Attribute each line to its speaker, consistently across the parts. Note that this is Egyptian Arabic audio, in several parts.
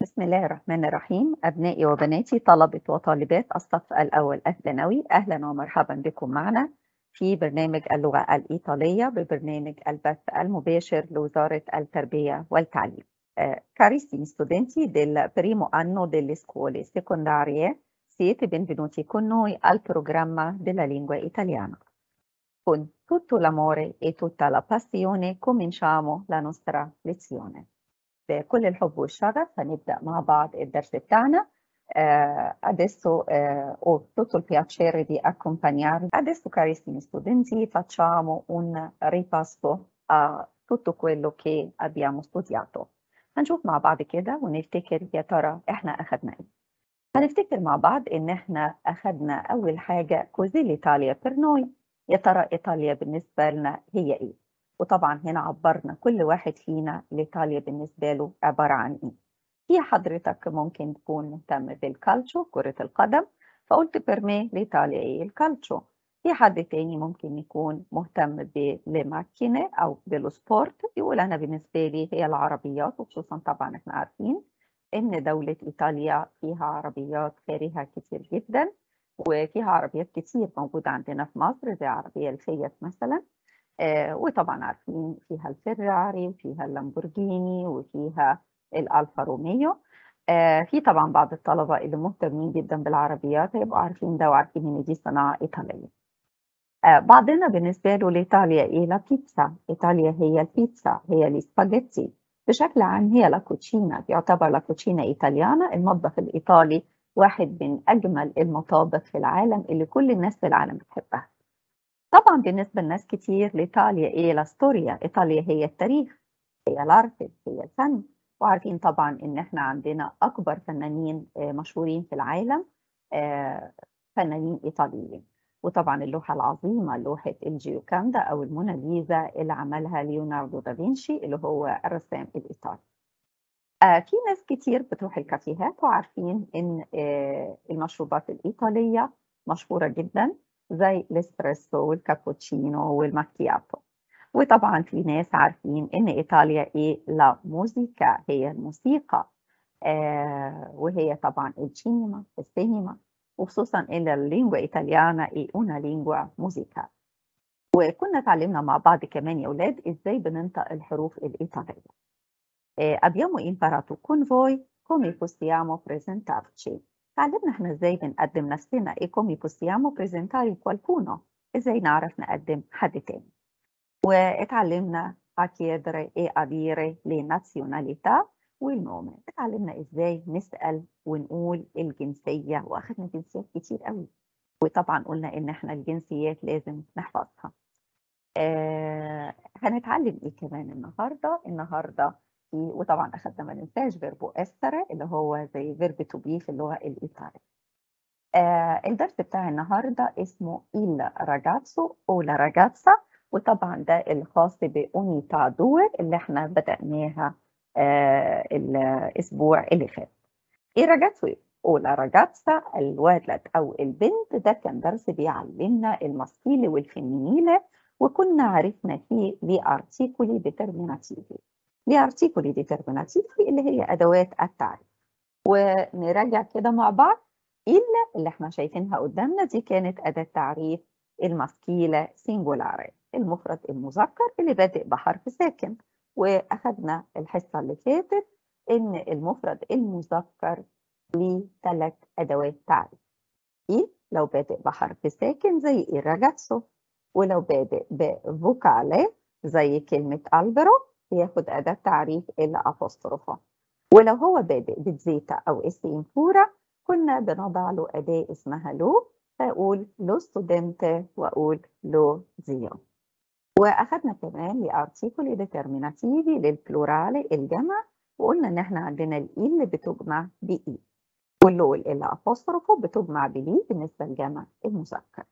Speaker 1: بسم الله الرحمن الرحيم أبنائي وبناتي طلبة وطالبات الصف الأول الثانوي أهلا ومرحبا بكم معنا في برنامج اللغة الإيطالية ببرنامج البث المباشر لوزارة التربية والتعليم. Eh, carissimi studenti del primo anno delle scuole secondarie, siete benvenuti con noi al programma della lingua italiana. Con tutto l'amore e tutta la passione cominciamo la nostra lezione. بكل الحب والشغف هنبدأ مع بعض الدرس بتاعنا Eh, adesso eh, ho tutto il piacere di accompagnarvi. Adesso, carissimi studenti, facciamo un ripasso a tutto quello che abbiamo studiato. هنشوف مع بعض كده ونفتكر يا ترى احنا اخدنا ايه. هنفتكر مع بعض ان احنا اخدنا اول حاجة كوزي ايطاليا بير نوي. يا ترى ايطاليا بالنسبة لنا هي ايه؟ وطبعا هنا عبرنا كل واحد فينا ايطاليا بالنسبة له عبارة عن ايه. في حضرتك ممكن تكون مهتم بالكالتشو كرة القدم فقلت بيرمي لإيطاليا إيه الكالتشو في حد تاني ممكن يكون مهتم بالماكينة أو بالسبورت يقول أنا بالنسبة لي هي العربيات وخصوصا طبعا احنا عارفين إن دولة إيطاليا فيها عربيات فارهة كتير جدا وفيها عربيات كتير موجودة عندنا في مصر زي عربية الفيات مثلا آه وطبعا عارفين فيها الفيراري وفيها اللامبورجيني وفيها الالفا روميو آه في طبعا بعض الطلبه اللي مهتمين جدا بالعربيات هيبقوا عارفين ده وعارفين ان دي صناعه ايطاليه آه بعضنا بالنسبه له لايطاليا ايه لا بيتزا ايطاليا هي البيتزا هي الاسباجيتي بشكل عام هي لا كوتشينا يعتبر لا كوتشينا ايطاليانا المطبخ الايطالي واحد من اجمل المطابخ في العالم اللي كل الناس في العالم بتحبها طبعا بالنسبه لناس كتير لايطاليا ايه لا ستوريا ايطاليا هي التاريخ هي الارت هي الفن وعارفين طبعا ان احنا عندنا اكبر فنانين مشهورين في العالم فنانين ايطاليين وطبعا اللوحه العظيمه لوحه الجيوكاندا او الموناليزا اللي عملها ليوناردو دافنشي اللي هو الرسام الايطالي في ناس كتير بتروح الكافيهات وعارفين ان المشروبات الايطاليه مشهوره جدا زي الاسبريسو والكابوتشينو والماكياتو وطبعا في ناس عارفين ان ايطاليا ايه لا موسيقى هي الموسيقى آه وهي طبعا السينما السينما وخصوصا ان اللينجوا ايطاليانا ايه una lingua musicale وكنا اتعلمنا مع بعض كمان يا اولاد ازاي بننطق الحروف الايطاليه آه abbiamo imparato con voi come possiamo presentarci تعلمنا احنا ازاي بنقدم نفسنا ايه come possiamo presentare qualcuno ازاي نعرف نقدم حد تاني واتعلمنا a chiedere e a dire le nazionalità والنوم اتعلمنا ازاي نسأل ونقول الجنسية واخدنا جنسيات كتير قوي وطبعا قلنا ان احنا الجنسيات لازم نحفظها آه هنتعلم ايه كمان النهارده النهارده في وطبعا اخدنا ما ننساش فيربو استر اللي هو زي فيرب تو بي في اللغه الايطاليه آه الدرس بتاع النهارده اسمه il ragazzo o la ragazza وطبعا ده الخاص بأونيتا دور اللي احنا بدأناها آه الأسبوع اللي فات. إيه راجاتسو أولا راجاتسا الولد أو البنت ده كان درس بيعلمنا الماسكيلي والفيمينيلة وكنا عرفنا فيه لي ارتيكولي ديترميناتيفي. لي ارتيكولي ديترميناتيفي اللي هي أدوات التعريف. ونراجع كده مع بعض إلا اللي احنا شايفينها قدامنا دي كانت أداة تعريف الماسكيلة سينجولاري. المفرد المذكر اللي بادئ بحرف ساكن واخدنا الحصه اللي فاتت ان المفرد المذكر ليه ثلاث ادوات تعريف ايه لو بادئ بحرف ساكن زي الراجاتسو ولو بادئ بفوكالي زي كلمه البرو ياخد اداه تعريف الابوستروفا ولو هو بادئ بتزيتا او اسينفورا كنا بنضع له اداه اسمها لو فاقول لو ستودنت واقول لو زيو واخدنا كمان لارتيكولي ديترميناتيفي للبلورال الجمع وقلنا ان احنا عندنا الاي اللي بتجمع باي واللو الابوستروفو بتجمع بلي بالنسبه للجمع المذكر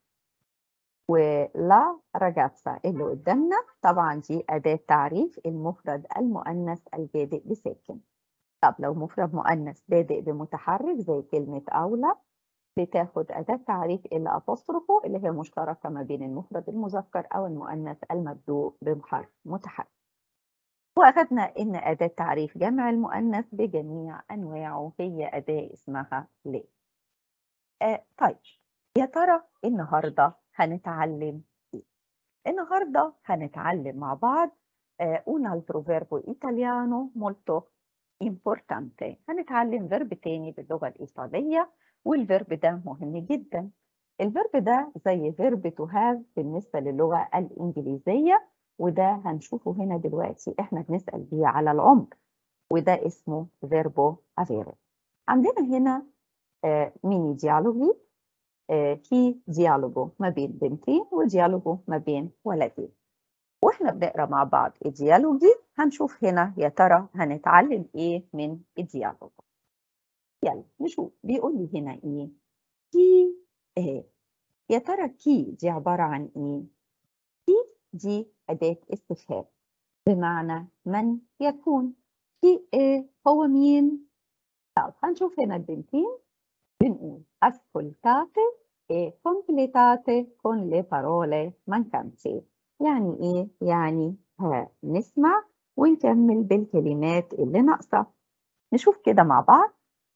Speaker 1: ولا راجاتسا اللي قدامنا طبعا دي اداه تعريف المفرد المؤنث البادئ بساكن طب لو مفرد مؤنث بادئ بمتحرك زي كلمه اولى بتاخد أداة تعريف إلا أبوستروفو اللي هي مشتركة ما بين المفرد المذكر أو المؤنث المبدوء بحرف متحرك. وأخدنا إن أداة تعريف جمع المؤنث بجميع أنواعه هي أداة اسمها ليه آه طيب يا ترى النهاردة هنتعلم إيه؟ النهاردة هنتعلم مع بعض آه un altro verbo italiano molto importante هنتعلم فيرب تاني باللغة الإيطالية والفيرب ده مهم جدا الفيرب ده زي فيرب to have بالنسبة للغة الإنجليزية وده هنشوفه هنا دلوقتي احنا بنسأل بيه على العمر وده اسمه فيربو avere عندنا هنا آه ميني ديالوجي آه في ديالوجو ما بين بنتين وديالوجو ما بين ولدين واحنا بنقرا مع بعض الديالوجي هنشوف هنا يا ترى هنتعلم ايه من الديالوج يلا نشوف بيقول لي هنا ايه كي ايه يا ترى كي دي عبارة عن ايه كي دي أداة استفهام بمعنى من يكون كي ايه هو مين طب هنشوف هنا البنتين بنقول ascoltate e completate con le parole mancanti يعني ايه يعني هنسمع ونكمل بالكلمات اللي ناقصة نشوف كده مع بعض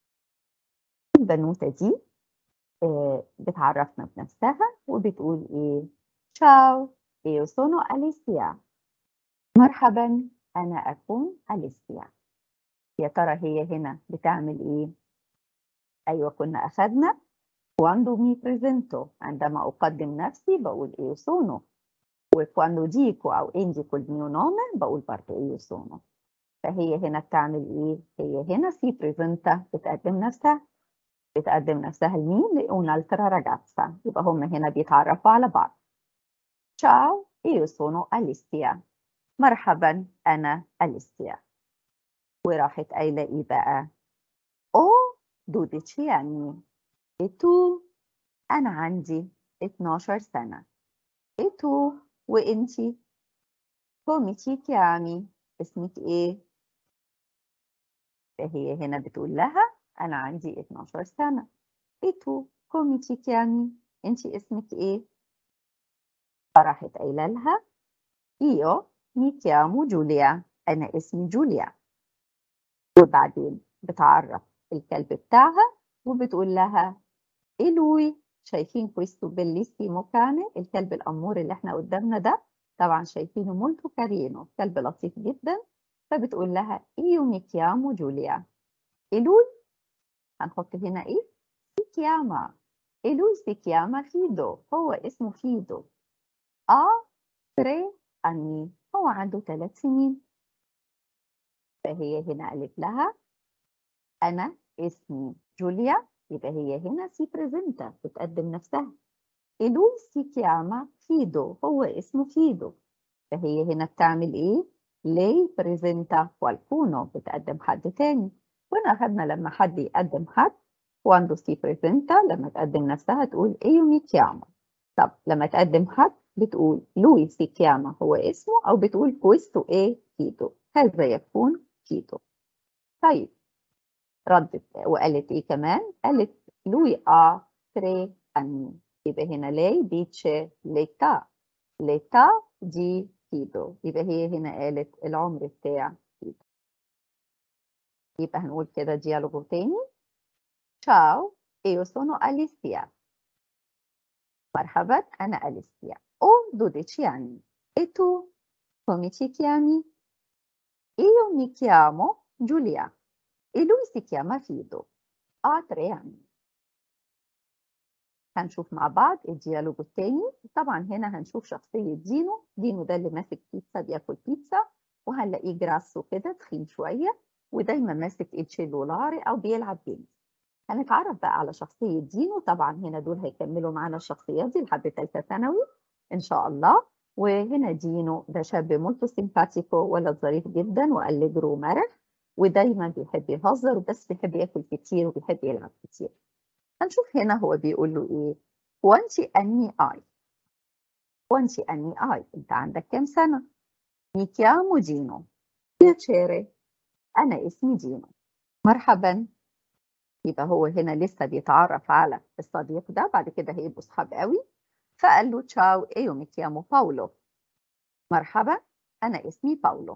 Speaker 1: البنوتة دي آه بتعرفنا بنفسها وبتقول ايه ciao io sono Alicia مرحبا أنا أكون أليسيا يا ترى هي هنا بتعمل إيه؟ أيوة كنا أخدنا quando mi presento عندما أقدم نفسي بقول io sono وquando dico أو indico il mio nome بقول برضه io sono فهي هنا بتعمل إيه؟ هي هنا si presenta بتقدم نفسها بتقدم نفسها لمين؟ لأونالترا راجاتسا يبقى هم هنا بيتعرفوا على بعض ciao io sono Alicia مرحبا أنا أليسيا وراحت قايلة إيه بقى؟ أو دوديتشي يعني إتو أنا عندي 12 سنة إتو وإنتي كوميتي كيامي اسمك إيه؟ فهي هنا بتقول لها أنا عندي 12 سنة إتو كوميتي كيامي إنتي اسمك إيه؟ فراحت قايلة لها إيو mi chiamo جوليا أنا اسمي جوليا وبعدين بتعرف الكلب بتاعها وبتقول لها إيه لوي شايفين كويستو بيليسيمو كان الكلب الأمور اللي احنا قدامنا ده طبعا شايفينه مولتو كارينو كلب لطيف جدا فبتقول لها إيو مي chiamo جوليا إيه لوي هنحط هنا إيه سي كياما إيه لوي سي كياما فيدو هو اسمه فيدو آ تري أني هو عنده ثلاث سنين فهي هنا قالت لها أنا اسمي جوليا يبقى هي هنا سي بريزنتا بتقدم نفسها إلوي سي كياما فيدو هو اسمه فيدو فهي هنا بتعمل إيه؟ لي بريزنتا والكونو بتقدم حد تاني وهنا أخدنا لما حد يقدم حد كواندو سي بريزنتا لما تقدم نفسها تقول إيو مي كياما طب لما تقدم حد بتقول لوي سي كياما هو اسمه أو بتقول كويستو إيه كيتو هذا يكون كيتو طيب ردت وقالت إيه كمان قالت لوي آ تري أني يبقى هنا لي ديتشي ليتا ليتا دي كيتو يبقى هي هنا قالت العمر بتاع كيتو يبقى هنقول كده ديالوجو تاني ciao io sono Alicia مرحبا أنا أليسيا ho 12 anni e tu come ti chiami? Io mi chiamo Giulia e lui si chiama Fido ha tre anni هنشوف مع بعض الديالوج التاني طبعا هنا هنشوف شخصية دينو دينو ده اللي ماسك بيتزا بياكل بيتزا وهنلاقيه جراسو كده تخين شوية ودايما ماسك الشيلولاري أو بيلعب جيمز هنتعرف بقى على شخصية دينو طبعا هنا دول هيكملوا معانا الشخصيات دي لحد ثالثة ثانوي إن شاء الله وهنا دينو ده شاب مولتو سيمباتيكو ولد ظريف جدا وأليجرو ومرح ودايما بيحب يهزر وبس بيحب ياكل كتير وبيحب يلعب كتير هنشوف هنا هو بيقول له ايه وانتي اني اي وانتي اني اي انت عندك كام سنة mi chiamo دينو piacere انا اسمي دينو مرحبا يبقى هو هنا لسه بيتعرف على الصديق ده بعد كده هيبقوا صحاب قوي فقال له تشاو ايو مي chiamo باولو مرحبا انا اسمي باولو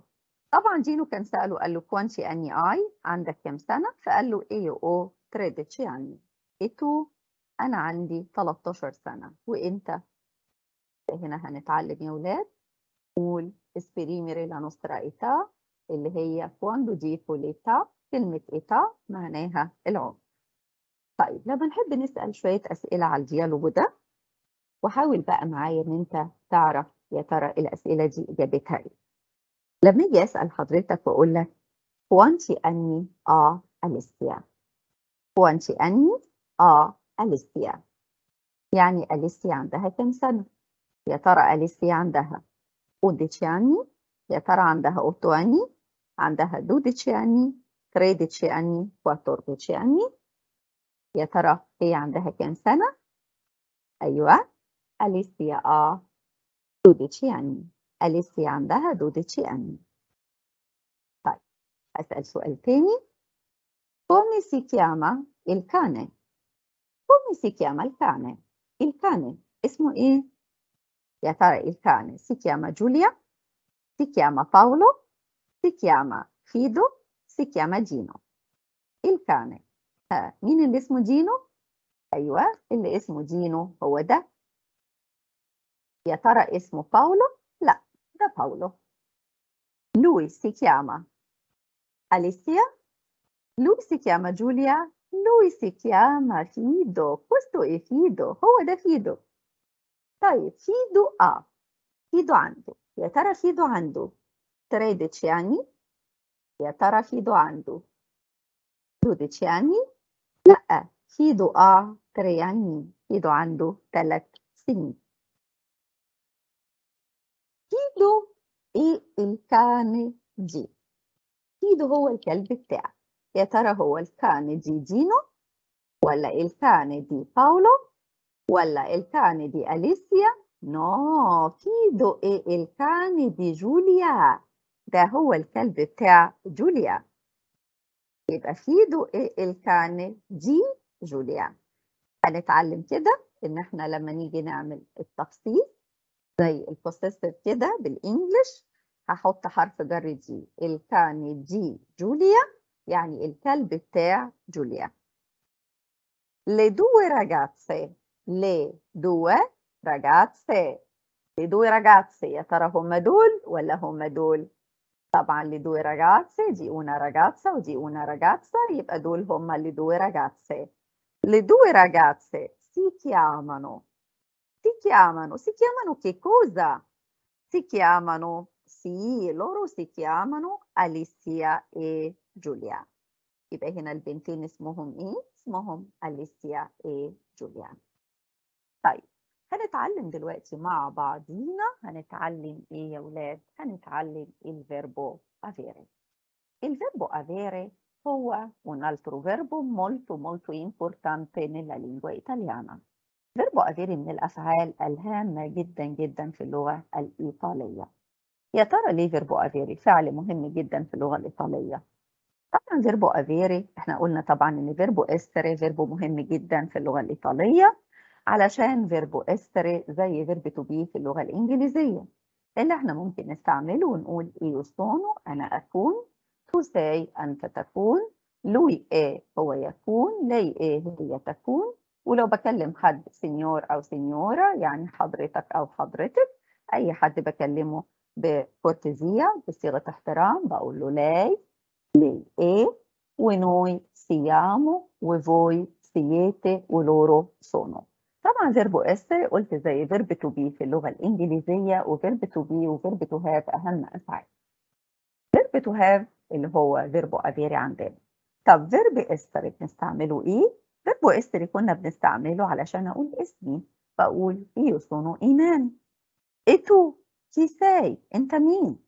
Speaker 1: طبعا جينو كان سأله قال له كوانتي أني آي عندك كام سنة فقال له إيه أو تريدتشي يعني إتو أنا عندي 13 سنة وإنت هنا هنتعلم يا ولاد نقول اسبريميري لا نوسترا إيتا اللي هي كواندو ديكو ليتا كلمة إيتا معناها العمر طيب لما نحب نسأل شوية أسئلة على الديالوج ده وحاول بقى معايا إن أنت تعرف يا ترى الأسئلة دي إجابتها إيه لما أجي أسأل حضرتك وأقول لك كوانتي أني آ أليسيا كوانتي أني آ أليسيا يعني أليسيا عندها كم سنة يا ترى أليسيا عندها 11 anni يا ترى عندها 8 anni عندها 12 anni 13 anni 14 anni يا ترى هي عندها كام سنة أيوة أليسيا آه 12 anni أليسيا عندها 12 anni طيب أسأل سؤال تاني come si chiama il cane come si chiama il cane il cane اسمه إيه يا ترى il cane si chiama Giulia si chiama Paolo si chiama Fido si chiama Gino il cane ها مين اللي اسمه جينو ايوه اللي اسمه جينو هو ده يا ترى اسمه باولو لا ده باولو lui si chiama Alessia lui si chiama Giulia lui si chiama Fido questo è Fido هو ده فيدو طيب فيدو اه فيدو عنده يا ترى فيدو عنده 13 anni يا ترى فيدو عنده 12 anni لا فيدو اه 3 anni فيدو عنده 3 سنين فيدو ايه الكان دي فيدو هو الكلب بتاعك يا ترى هو الكان دي جينو ولا الكان دي باولو ولا الكان دي أليسيا نو فيدو ايه الكان دي جوليا ده هو الكلب بتاع جوليا يبقى فيدو ايه الكان دي جوليا هنتعلم كده ان احنا لما نيجي نعمل التخصيص زي البوسيسيف كده بالانجلش هحط حرف جر دي الكان دي جوليا يعني الكلب بتاع جوليا le due ragazze le due ragazze le due ragazze يا ترى هم دول ولا هم دول طبعا le due ragazze دي una ragazza ودي una ragazza يبقى دول هم le due ragazze le due ragazze si chiamano si chiamano si chiamano che cosa si chiamano sì loro si chiamano Alicia e Giulia يبقى هنا البنتين اسمهم ايه اسمهم أليسيا ايه جوليان طيب هنتعلم دلوقتي مع بعضينا هنتعلم ايه يا ولاد هنتعلم الفيربو افيري الفيربو افيري هو un altro verbo molto molto importante nella lingua italiana فيربو افيري من الافعال الهامه جدا جدا في اللغه الايطاليه يا ترى ليه فيربو افيري فعل مهم جدا في اللغه الايطاليه طبعا فيربو افيري احنا قلنا طبعا ان فيربو استري فيربو مهم جدا في اللغه الايطاليه علشان فيربو استري زي فيرب تو بي في اللغه الانجليزيه اللي احنا ممكن نستعمله ونقول ايو سونو انا اكون تو ساي انت تكون لوي ايه هو يكون لي ايه هي تكون ولو بكلم حد سينيور او سينيورا يعني حضرتك او حضرتك اي حد بكلمه بكورتيزيا بصيغه احترام بقول له لاي lei è, e noi siamo, e voi siete, e loro sono. طبعا فيربو essere قلت زي فيرب تو بي في اللغة الإنجليزية وفيرب تو بي وفيرب تو هاف أهم أفعال. فيرب تو هاف اللي هو فيربو افيري عندنا. طب فيرب استر بنستعمله إيه؟ فيربو استر كنا بنستعمله علشان أقول اسمي بقول io sono إيمان. E tu chi sei؟ أنت مين؟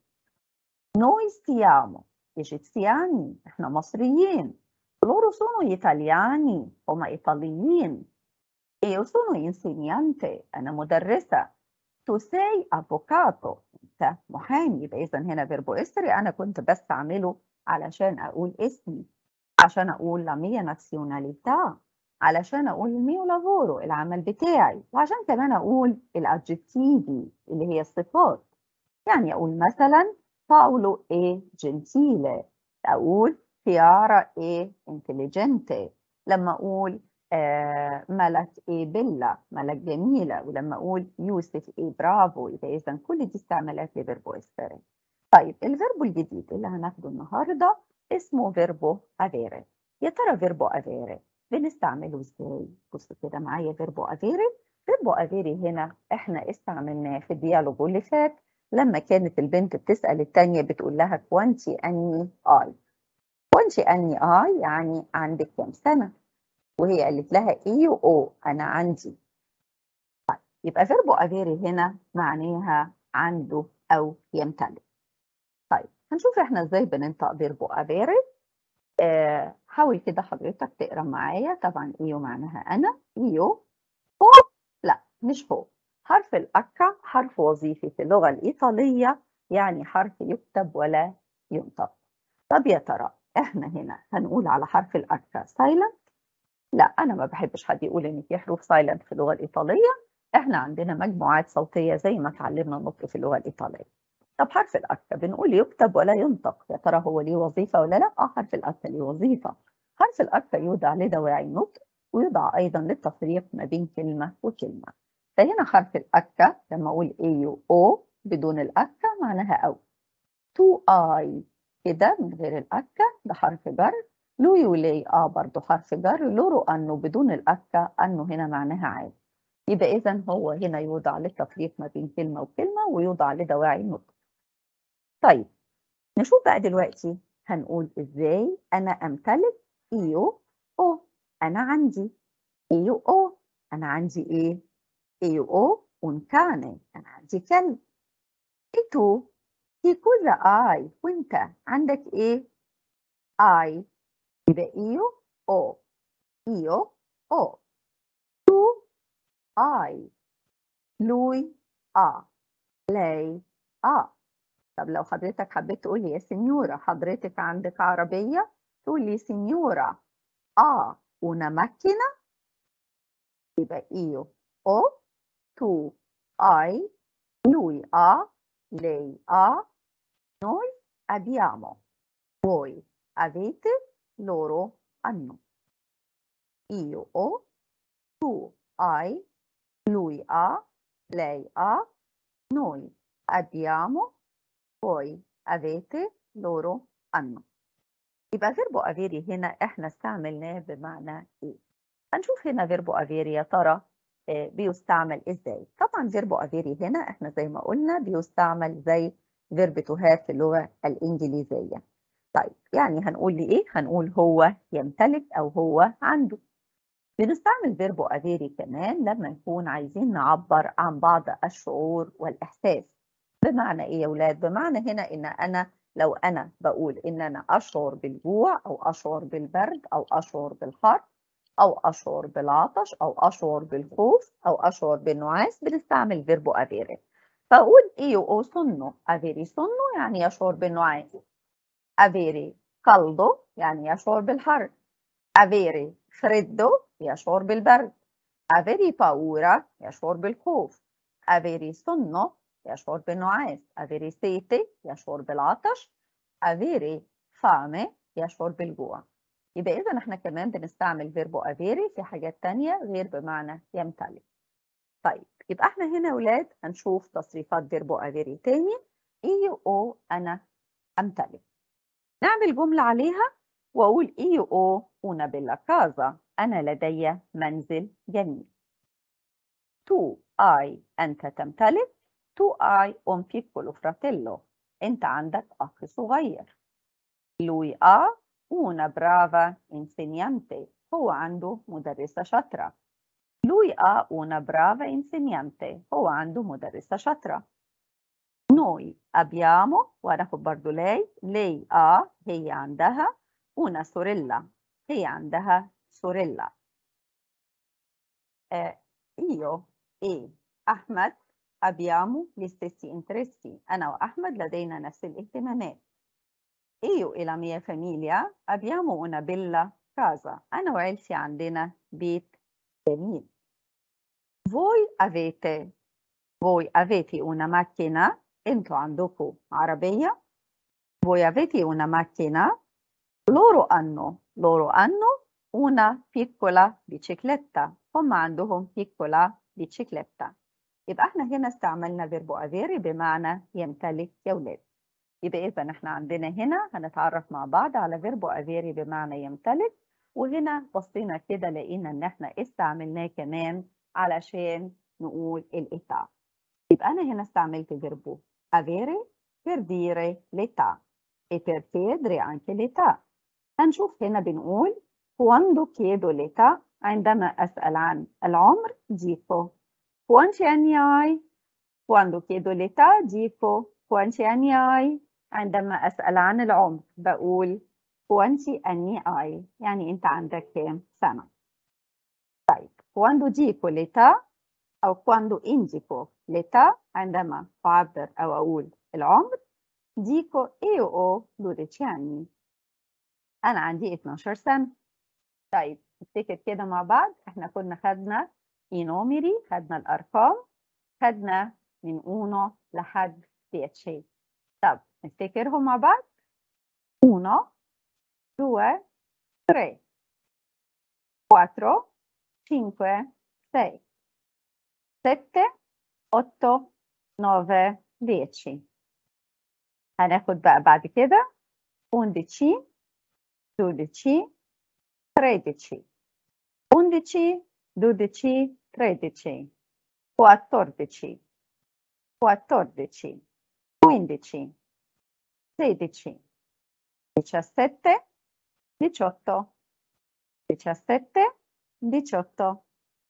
Speaker 1: Noi siamo ايجيبسياني احنا مصريين loro sono italiani هم ايطاليين io sono insegnante انا مدرسه tu sei avvocato انت محامي يبقى اذا هنا فيربو استري انا كنت بستعمله علشان اقول اسمي عشان اقول la mia nazionalità علشان اقول الميو لافورو العمل بتاعي وعشان كمان اقول الادجكتيفي اللي هي الصفات يعني اقول مثلا Paolo è gentile أقول Chiara è intelligente لما أقول آه ملك إيه بيلا ملك جميلة ولما أقول يوسف إيه برافو يبقى إذا كل دي استعمالات لفيربو إستري طيب الفيربو الجديد اللي هناخده النهارده اسمه فيربو افيري يا ترى فيربو افيري بنستعمله ازاي بصوا كده معايا فيربو افيري فيربو افيري هنا احنا استعملناه في الديالوج اللي فات لما كانت البنت بتسال الثانيه بتقول لها كوانتي اني اي كوانتي اني اي يعني عندك كام سنه وهي قالت لها ايو او انا عندي طيب يبقى فيربو افيري هنا معناها عنده او يمتلك طيب هنشوف احنا ازاي بننطق فيربو افيري آه حاول كده حضرتك تقرا معايا طبعا ايو معناها انا ايو هو لا مش هو حرف الاكا حرف وظيفي في اللغه الايطاليه يعني حرف يكتب ولا ينطق طب يا ترى احنا هنا هنقول على حرف الاكا سايلنت لا انا ما بحبش حد يقول ان في حروف سايلنت في اللغه الايطاليه احنا عندنا مجموعات صوتيه زي ما اتعلمنا النطق في اللغه الايطاليه طب حرف الأكا بنقول يكتب ولا ينطق يا ترى هو ليه وظيفة ولا لا؟ اه حرف الأكا ليه وظيفة حرف الأكا يوضع لدواعي النطق ويوضع أيضا للتفريق ما بين كلمة وكلمة فهنا حرف الأكا لما أقول أيو أو بدون الأكا معناها أو تو آي كده من غير الأكا ده حرف جر لو يولي آه برضه حرف جر لورو أنه بدون الأكا أنه هنا معناها عادي يبقى إذا هو هنا يوضع للتفريق ما بين كلمة وكلمة ويوضع لدواعي النطق طيب نشوف بقى دلوقتي هنقول ازاي انا امتلك ايو او انا عندي ايو او انا عندي ايه ايو او un cane انا عندي كلب ايتو في كل اي وانت عندك ايه اي يبقى ايو او ايو او تو اي لوي ا lei ا طب لو حضرتك حبيت تقول لي يا سنيورة حضرتك عندك عربية تقول لي سنيورة اه una macchina يبقى io ho tu hai lui ha lei ha noi abbiamo voi avete loro hanno io ho tu hai lui ha lei ha noi abbiamo voi avete loro hanno يبقى فيربو افيري هنا احنا استعملناه بمعنى ايه هنشوف هنا فيربو افيري يا ترى بيستعمل ازاي طبعا فيربو افيري هنا احنا زي ما قلنا بيستعمل زي فيرب تو هاف في اللغه الانجليزيه طيب يعني هنقول لي ايه هنقول هو يمتلك او هو عنده بنستعمل فيربو افيري كمان لما نكون عايزين نعبر عن بعض الشعور والاحساس بمعنى ايه يا ولاد بمعنى هنا ان انا لو انا بقول ان انا اشعر بالجوع او اشعر بالبرد او اشعر بالحر او اشعر بالعطش او اشعر بالخوف او اشعر بالنعاس بنستعمل فيربو افيري فاقول ايو او سنو افيري سنو يعني يشعر بالنعاس افيري caldo يعني يشعر بالحر افيري freddo يشعر بالبرد avere paura يشعر بالخوف avere sonno يشعر بالنعاس avere sete يشعر بالعطش avere fame يشعر بالجوع يبقى إذا احنا كمان بنستعمل فيربو avere في حاجات تانية غير بمعنى يمتلك طيب يبقى احنا هنا ولاد هنشوف تصريفات فيربو avere تاني إيو أو أنا أمتلك نعمل جملة عليها وأقول إيو أو una bella casa أنا لدي منزل جميل تو اي أنت تمتلك تو اي un piccolo fratello أنت عندك أخ صغير lui ha una brava insegnante هو عنده مدرسة شاطرة lui ha una brava insegnante هو عنده مدرسة شاطرة noi abbiamo وهناخد برضو lei lei ha هي عندها una sorella هي عندها sorella eh, io e أحمد abbiamo gli stessi interessi أنا وأحمد لدينا نفس الاهتمامات io e la mia famiglia abbiamo una bella casa أنا وعيلتي عندنا بيت جميل voi avete voi avete una macchina انتوا عندكم عربية Voi avete una macchina? Loro hanno loro hanno una piccola bicicletta هم عندهم piccola bicicletta يبقى احنا هنا استعملنا فيربو افيري بمعنى يمتلك يا ولاد يبقى اذا احنا عندنا هنا هنتعرف مع بعض على فيربو افيري بمعنى يمتلك وهنا بصينا كده لقينا ان احنا استعملناه كمان علشان نقول الايتا يبقى انا هنا استعملت فيربو avere per dire l'età e per chiedere anche l'età هنشوف هنا بنقول quando chiedo l'età عندما أسأل عن العمر dico quanti anni hai quando chiedo l'età dico quanti anni hai عندما أسأل عن العمر بقول quanti anni hai يعني أنت عندك كام سنة طيب quando dico l'età أو quando indico l'età عندما أعبر أو أقول العمر dico io ho 12 anni أنا عندي 12 سنة طيب نفتكر كده مع بعض احنا كنا خدنا i numeri خدنا الأرقام خدنا من uno لحد 10 طب نفتكرهم مع بعض uno due tre quattro cinque sei sette otto nove dieci هناخد بقى بعد كده 11 12 13 11 12 13 14 14 15 16 17 18 17 18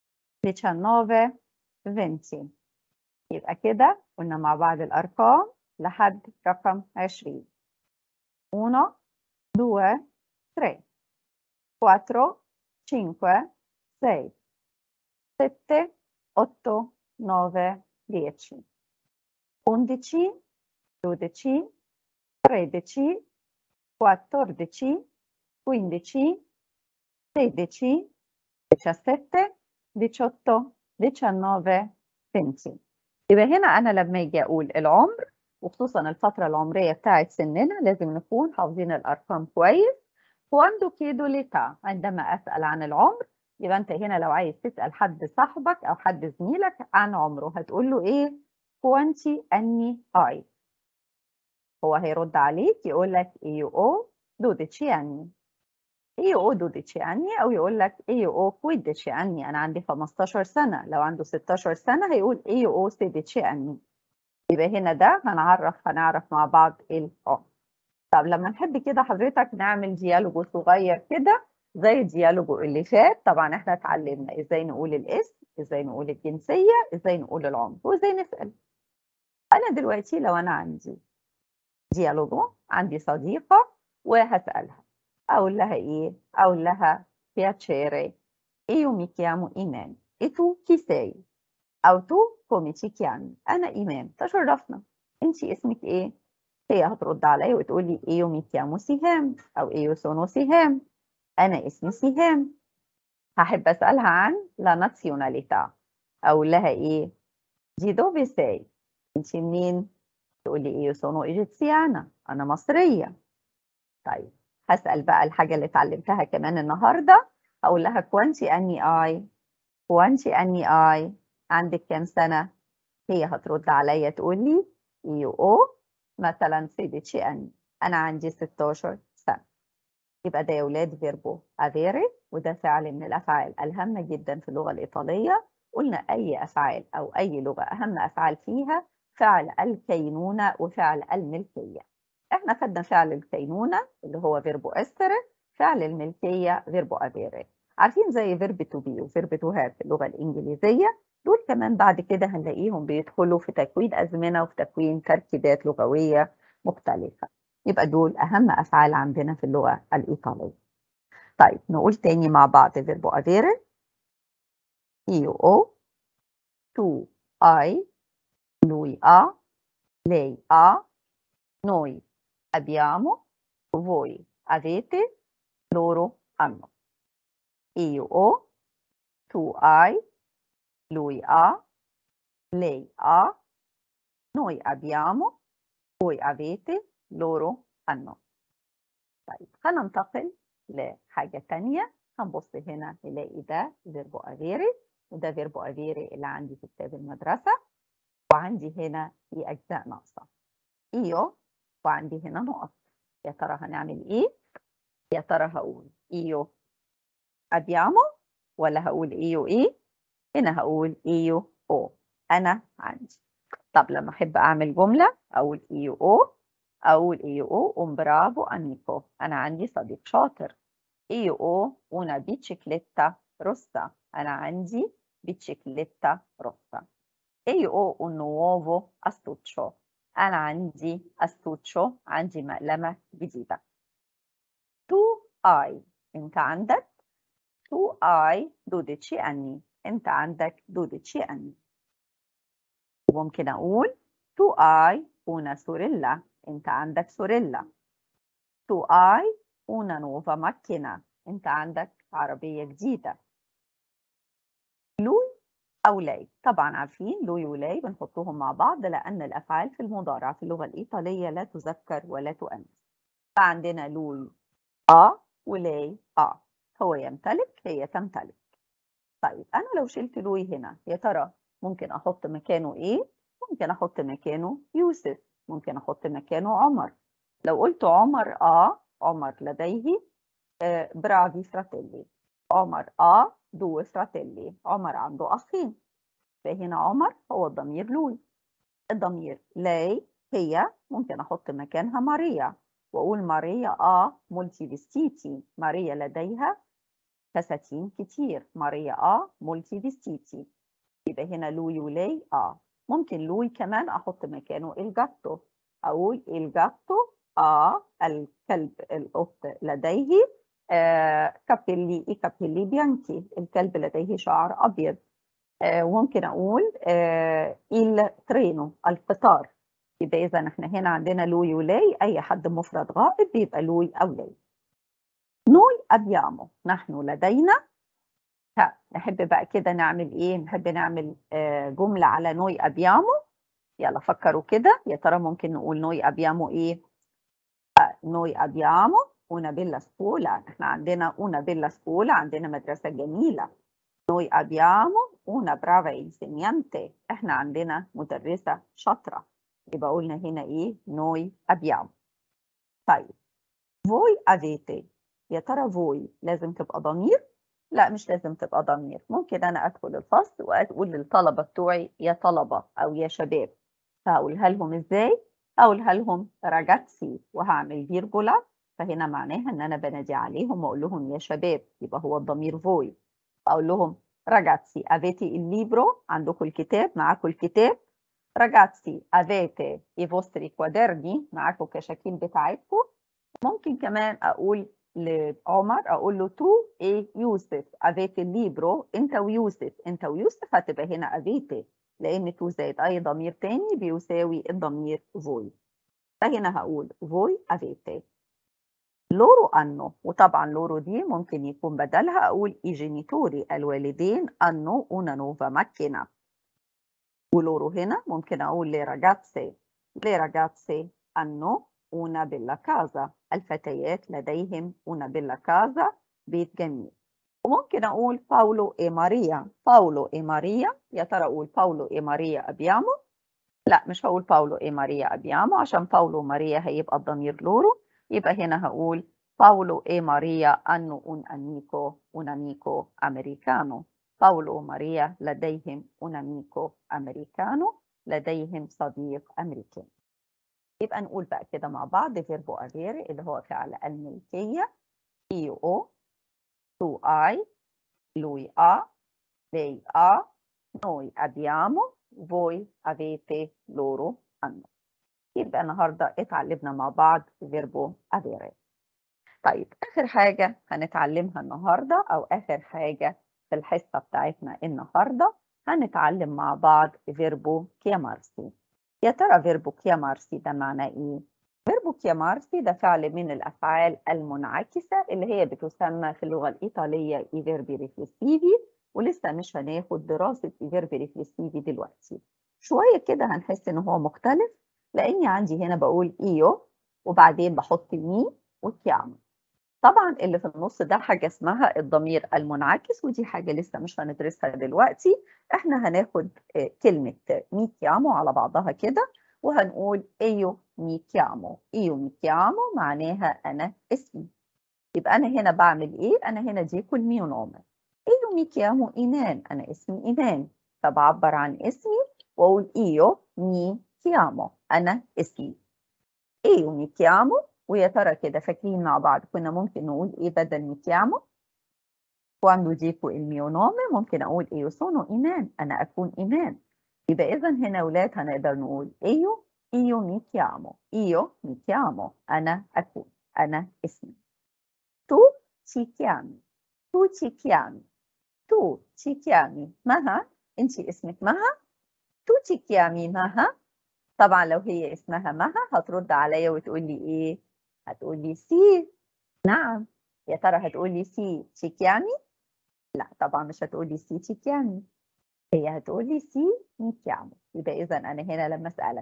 Speaker 1: 19 20 يبقى كده قلنا مع بعض الأرقام لحد رقم 20 1 2 3 4 5 6 7 8 9 10 11 12 13 14 15 16 17 18 19 20 يبقى هنا أنا لما أجي أقول العمر وخصوصا الفترة العمرية بتاعت سننا لازم نكون حافظين الأرقام كويس quando chiedo l'età عندما أسأل عن العمر يبقى أنت هنا لو عايز تسأل حد صاحبك أو حد زميلك عن عمره هتقول له إيه quanti anni hai هو هيرد عليك يقول لك io ho 12 anni io ho 12 anni أو يقول لك io ho 15 anni أنا عندي 15 سنة لو عنده 16 سنة هيقول io ho 16 anni يبقى هنا ده هنعرف هنعرف مع بعض العمر طب لما نحب كده حضرتك نعمل ديالوج صغير كده زي الديالوج اللي فات طبعا احنا اتعلمنا ازاي نقول الاسم ازاي نقول الجنسية ازاي نقول العمر وازاي نسأل انا دلوقتي لو انا عندي ديالوج عندي صديقة وهسألها اقول لها ايه اقول لها piacere io mi chiamo Iman e tu chi sei او tu come ti chiami انا ايمان تشرفنا انت اسمك ايه هي هترد عليا وتقول لي io mi chiamo سهام او io sono سهام انا اسمي سهام هحب اسالها عن لا نازيوناليتà اقول لها ايه دي dove sei انت منين تقول لي io sono egiziana انا مصريه طيب هسال بقى الحاجه اللي اتعلمتها كمان النهارده هقول لها كوانتي اني اي كوانتي اني اي عندك كام سنه هي هترد عليا تقول لي io ho مثلا 16 anni أنا عندي 16 سنة يبقى ده يا ولاد فيربو avere وده فعل من الأفعال الهامة جدا في اللغة الإيطالية قلنا أي أفعال أو أي لغة أهم أفعال فيها فعل الكينونة وفعل الملكية احنا خدنا فعل الكينونة اللي هو فيربو essere فعل الملكية فيربو avere عارفين زي فيرب تو بي وفيرب تو هاف في اللغة الإنجليزية دول كمان بعد كده هنلاقيهم بيدخلوا في تكوين أزمنة وفي تكوين تركيبات لغوية مختلفة يبقى دول أهم أفعال عندنا في اللغة الإيطالية طيب نقول تاني مع بعض فيربو avere io ho tu hai lui ha lei ha noi abbiamo voi avete loro hanno io ho tu hai lui ha, lei ha, noi abbiamo, voi avete, loro hanno طيب هننتقل لحاجة تانية هنبص هنا نلاقي ده فيربو افيري وده فيربو افيري اللي عندي في كتاب المدرسة وعندي هنا في أجزاء ناقصة إيو وعندي هنا نقط يا ترى هنعمل إيه؟ يا ترى هقول إيو أبيامو ولا هقول إيو إيه؟ هنا هقول إيو أو أنا عندي طب لما أحب أعمل جملة أقول إيو أو أقول إيو أو أم برافو أميكو أنا عندي صديق شاطر إيو أو una bicicletta rossa أنا عندي bicicletta rossa e io ho un nuovo astuccio أنا عندي astuccio عندي مقلمة جديدة tu hai أنت عندك tu hai 12 anni أنت عندك 12 anni وممكن أقول tu hai una sorella أنت عندك sorella tu hai una nuova macchina أنت عندك عربية جديدة لوي أو لاي طبعا عارفين لوي ولاي بنحطهم مع بعض لأن الأفعال في المضارع في اللغة الإيطالية لا تذكر ولا تؤنث فعندنا لوي آ ولاي آ هو يمتلك هي تمتلك طيب أنا لو شلت لوي هنا يا ترى ممكن أحط مكانه إيه؟ ممكن أحط مكانه يوسف ممكن أحط مكانه عمر لو قلت عمر آه عمر لديه آه برافي فراتيلي عمر آه دو فراتيلي عمر عنده أخين فهنا عمر هو الضمير لوي الضمير لاي هي ممكن أحط مكانها ماريا وأقول ماريا آه مولتي فيستيتي ماريا لديها فساتين كتير ماريا آه مولتي فيستيتي يبقى هنا لوي ولاي آه ممكن لوي كمان أحط مكانه الجاتو أقول الجاتو آه الكلب القط لديه آه كابيلي إي كابيلي بيانكي الكلب لديه شعر أبيض آه وممكن أقول آه إل ترينو القطار يبقى إذا إحنا هنا عندنا لوي ولاي أي حد مفرد غائب بيبقى لوي أو لاي نوي أبيامو نحن لدينا ها نحب بقى كده نعمل إيه نحب نعمل آه جملة على نوي أبيامو يلا فكروا كده يا ترى ممكن نقول نوي أبيامو إيه نوي أبيامو una bella scuola احنا عندنا una bella scuola عندنا مدرسة جميلة noi abbiamo una brava insegnante احنا عندنا مدرسة شاطرة يبقى قلنا هنا ايه noi abbiamo طيب voi avete يا ترى voi لازم تبقى ضمير لا مش لازم تبقى ضمير ممكن انا ادخل الفصل واقول للطلبة بتوعي يا طلبة او يا شباب فهقولها لهم ازاي اقولها لهم راجاتسي وهعمل فيرجولا فهنا معناها ان انا بنادي عليهم واقول لهم يا شباب يبقى هو الضمير فوي اقول لهم ragazzi avete il libro عندكم الكتاب معاكم الكتاب ragazzi avete i vostri quaderni معاكم كشاكيل بتاعتكم ممكن كمان اقول لعمر اقول له تو ايه يوسف avete il libro انت ويوسف انت ويوسف هتبقى هنا avete لان تو زائد اي ضمير تاني بيساوي الضمير فوي فهنا هقول voi avete لورو أنو وطبعا لورو دي ممكن يكون بدلها أقول i genitori الوالدين أنو una nuova macchina ولورو هنا ممكن أقول le ragazze le ragazze hanno una bella casa الفتيات لديهم una bella casa بيت جميل وممكن أقول باولو إي ماريا باولو إي ماريا يا ترى أقول باولو إي ماريا أبيامو لا مش هقول باولو إي ماريا أبيامو عشان باولو وماريا هيبقى الضمير لورو يبقى هنا هقول باولو e ماريا hanno un amico un amico americano باولو وماريا لديهم un amico americano لديهم صديق أمريكي يبقى نقول بقى كده مع بعض فيربو avere اللي هو فعل الملكية io ho tu hai lui ha lei ha noi abbiamo voi avete loro hanno يبقى النهارده اتعلمنا مع بعض فيربو افيري طيب اخر حاجه هنتعلمها النهارده او اخر حاجه في الحصه بتاعتنا النهارده هنتعلم مع بعض فيربو كيامارسي يا ترى فيربو كيامارسي ده معناه ايه فيربو كيامارسي ده فعل من الافعال المنعكسه اللي هي بتسمى في اللغه الايطاليه اي فيربي ريفلسيفي ولسه مش هناخد دراسه اي فيربي ريفلسيفي دلوقتي شويه كده هنحس ان هو مختلف لاني عندي هنا بقول ايو وبعدين بحط مي وكيامو طبعا اللي في النص ده حاجة اسمها الضمير المنعكس ودي حاجة لسه مش هندرسها دلوقتي احنا هناخد كلمة مي كيامو على بعضها كده وهنقول ايو مي كيامو ايو مي كيامو معناها انا اسمي يبقى انا هنا بعمل ايه انا هنا دي كل ميو نومه ايو مي كيامو ايمان انا اسمي ايمان فبعبر عن اسمي واقول ايو مي كيامو انا اسمي ايو مي كيامو ويا ترى كده فاكرين مع بعض كنا ممكن نقول ايه بدل مي كيامو quando dico il mio nome ممكن اقول ايو sono ايمان انا اكون ايمان يبقى اذا هنا اولاد هنقدر نقول ايو ايو مي كيامو ايو مي كيامو انا اكون انا اسمي tu ci chiami tu ci chiami tu ci chiami مها انت اسمك مها tu ci chiami مها طبعا لو هي اسمها مها هترد عليا وتقول لي ايه هتقول لي سي نعم يا ترى هتقول لي سي ci chiami لا طبعا مش هتقول لي سي ci chiami هي هتقول لي سي mi chiamo يبقى اذا انا هنا لما اسالك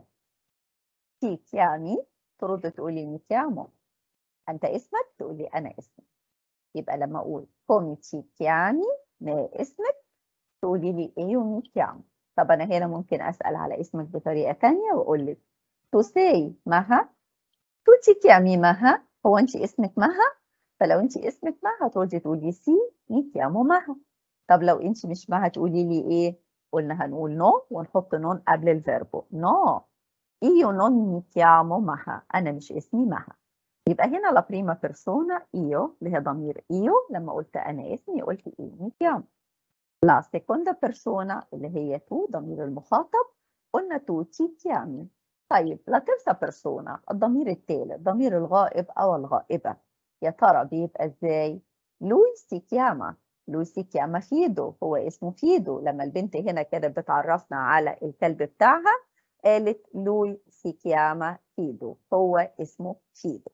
Speaker 1: ci chiami ترد تقول لي mi chiamo انت اسمك تقول لي انا اسمي يبقى لما اقول كومي تشي كيامي ما اسمك تقولي لي ايه ومي كيام طب انا هنا ممكن اسال على اسمك بطريقه ثانيه واقول لك توسي مها توتي كيامي مها هو انت اسمك مها فلو انت اسمك مها تردي تقولي سي مي كيامو مها طب لو انت مش مها تقولي لي ايه قلنا هنقول نو ونحط نون قبل الفيربو نو ايو نون مي كيامو مها انا مش اسمي مها يبقى هنا لا بريما بيرسونا ايو اللي هي ضمير ايو لما قلت انا اسمي قلت ايه مي كيامو لا سيكوندا بيرسونا اللي هي تو ضمير المخاطب قلنا تو تي كيامي طيب لا ترسا بيرسونا الضمير الثالث ضمير الغائب او الغائبه يا ترى بيبقى ازاي لوي سي كياما لوي سي كياما فيدو هو اسمه فيدو لما البنت هنا كانت بتعرفنا على الكلب بتاعها قالت لوي سي كياما فيدو هو اسمه فيدو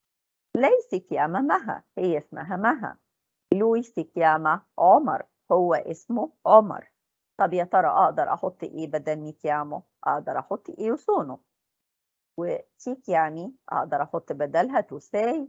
Speaker 1: ليس كياما مها هي اسمها مها لوي سي كياما عمر هو اسمه عمر طب يا ترى اقدر احط ايه بدل ميكيامو اقدر احط ايه وسونو وتيكيامي اقدر احط بدلها توساي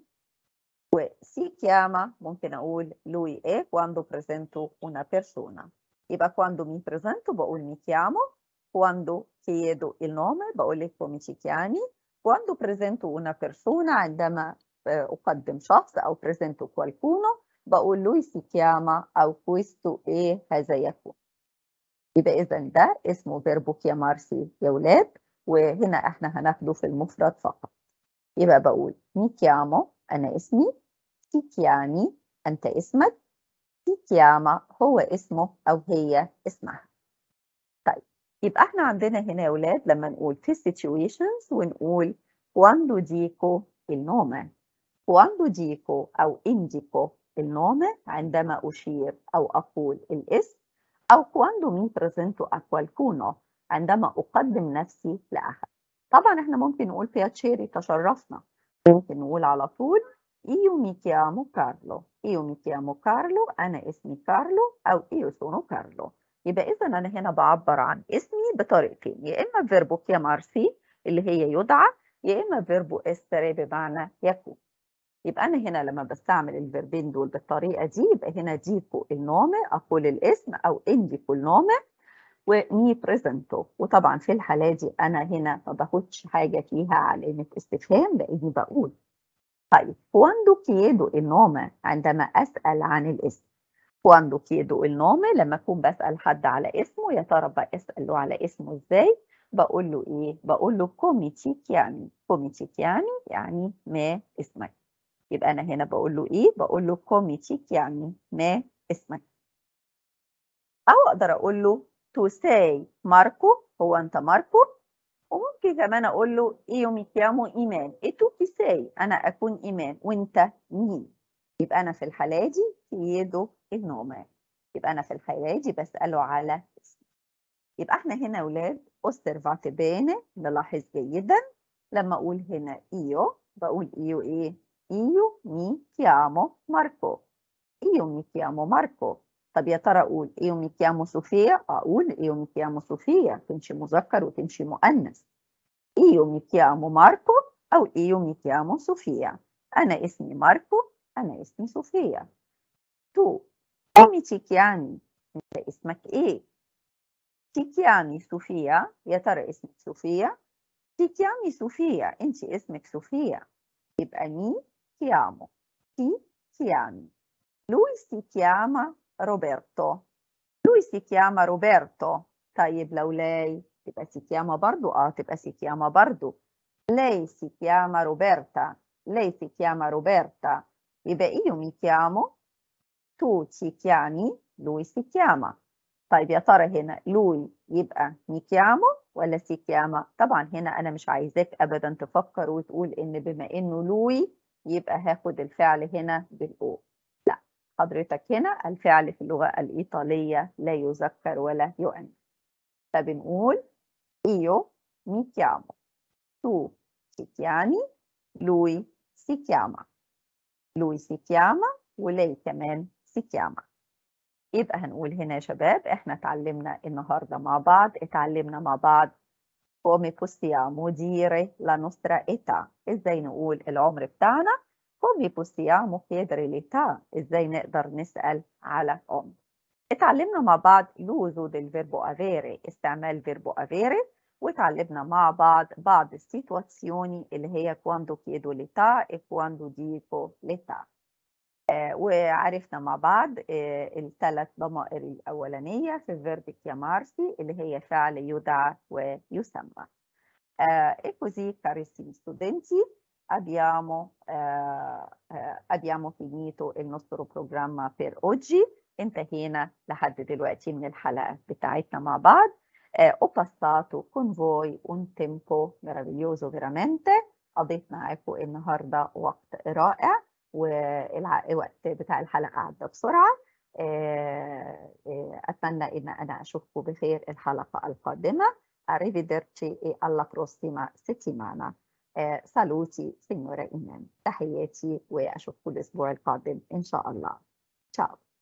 Speaker 1: وسيكياما ممكن اقول lui è quando presento una persona يبقى quando mi presento بقول mi chiamo quando chiedo il nome بقول لك come ci chiami quando presento una persona عندما أقدم شخص أو presento qualcuno بقول lui si chiama أو questo è هذا يكون يبقى إذا ده اسمه فيربو chiamarsi يا ولاد وهنا احنا هناخده في المفرد فقط يبقى بقول mi chiamo أنا اسمي ti chiami أنت اسمك ti chiama هو اسمه أو هي اسمها طيب يبقى احنا عندنا هنا يا ولاد لما نقول في situations ونقول quando dico il nome quando dico أو indico il nome عندما أشير أو أقول الاسم أو quando mi presento a qualcuno عندما أقدم نفسي لأحد طبعا احنا ممكن نقول piacere تشرفنا ممكن نقول على طول io mi chiamo Carlo io mi chiamo Carlo أنا اسمي كارلو أو io sono Carlo يبقى إذا أنا هنا بعبر عن اسمي بطريقتين يا إما فيربو chiamarsi اللي هي يدعى يا إما فيربو essere بمعنى يكون يبقى أنا هنا لما بستعمل الفيربين دول بالطريقة دي يبقى هنا ديكو النومي أقول الاسم أو إنديكو النومي ومي بريزنتو وطبعا في الحالة دي أنا هنا ما باخدش حاجة فيها علامة استفهام لأني بقول طيب quando chiedo il nome عندما أسأل عن الاسم quando chiedo il nome لما أكون بسأل حد على اسمه يا ترى بسأله على اسمه إزاي بقول له إيه بقول له come ti chiami come ti chiami يعني ما اسمك يبقى أنا هنا بقول له إيه بقول له come ti chiami ما اسمك أو أقدر أقول له to say ماركو هو أنت ماركو وممكن كمان أقول له io mi chiamo إيمان e tu chi sei أنا أكون إيمان وأنت مين يبقى أنا في الحالة دي chiedo il nome يبقى أنا في الحالة دي بسأله على اسمه يبقى احنا هنا أولاد osservate bene نلاحظ جيدا لما أقول هنا io بقول io إيه io mi chiamo Marco io mi chiamo Marco طب يا ترى أقول io mi chiamo Sofia أقول io mi chiamo Sofia تمشي مذكر وتمشي مؤنث io mi chiamo Marco أو إيو مي chiamo صوفيا أنا اسمي ماركو أنا اسمي صوفيا تو come ti chiami أنت اسمك إيه ti chiami صوفيا يا ترى اسمك صوفيا ti chiami صوفيا أنت اسمك صوفيا يبقى مي chiamo ti chiami lui si chiama Roberto lui si chiama Roberto طيب لو lei تبقى si chiama برضو اه تبقى si chiama برضو lei si chiama Roberta lei si chiama Roberta يبقى io mi chiamo tu ti chiami lui si chiama طيب يا ترى هنا lui يبقى mi chiamo ولا si chiama طبعا هنا انا مش عايزاك ابدا تفكر وتقول ان بما انه lui يبقى هاخد الفعل هنا بالاو لا حضرتك هنا الفعل في اللغة الإيطالية لا يذكر ولا يؤنث فبنقول io mi chiamo tu ti chiami lui si chiama lui si chiama ولي كمان si chiama يبقى هنقول هنا يا شباب احنا اتعلمنا النهارده مع بعض اتعلمنا مع بعض come possiamo dire la nostra età ازاي نقول العمر بتاعنا come possiamo chiedere l'età ازاي نقدر نسأل على عمر اتعلمنا مع بعض l'uso del verbo avere استعمال verbo avere وتعلمنا مع بعض بعض السيتواسيوني اللي هي quando chiedo l'età e quando dico l'età آه وعرفنا مع بعض آه الثلاث ضمائر الأولانية في الفيرب chiamarsi اللي هي فعل يدعى ويسمى آه e così carissimi studenti abbiamo, abbiamo finito il nostro programma per oggi انتهينا لحد دلوقتي من الحلقة بتاعتنا مع بعض ho passato con voi un tempo meraviglioso veramente قضيت معاكم النهارده وقت رائع والوقت بتاع الحلقة عدى بسرعة أتمنى إن أنا أشوفكم بخير الحلقة القادمة arrivederci e alla prossima settimana saluti signora إيمان تحياتي وأشوفكم الأسبوع القادم إن شاء الله ciao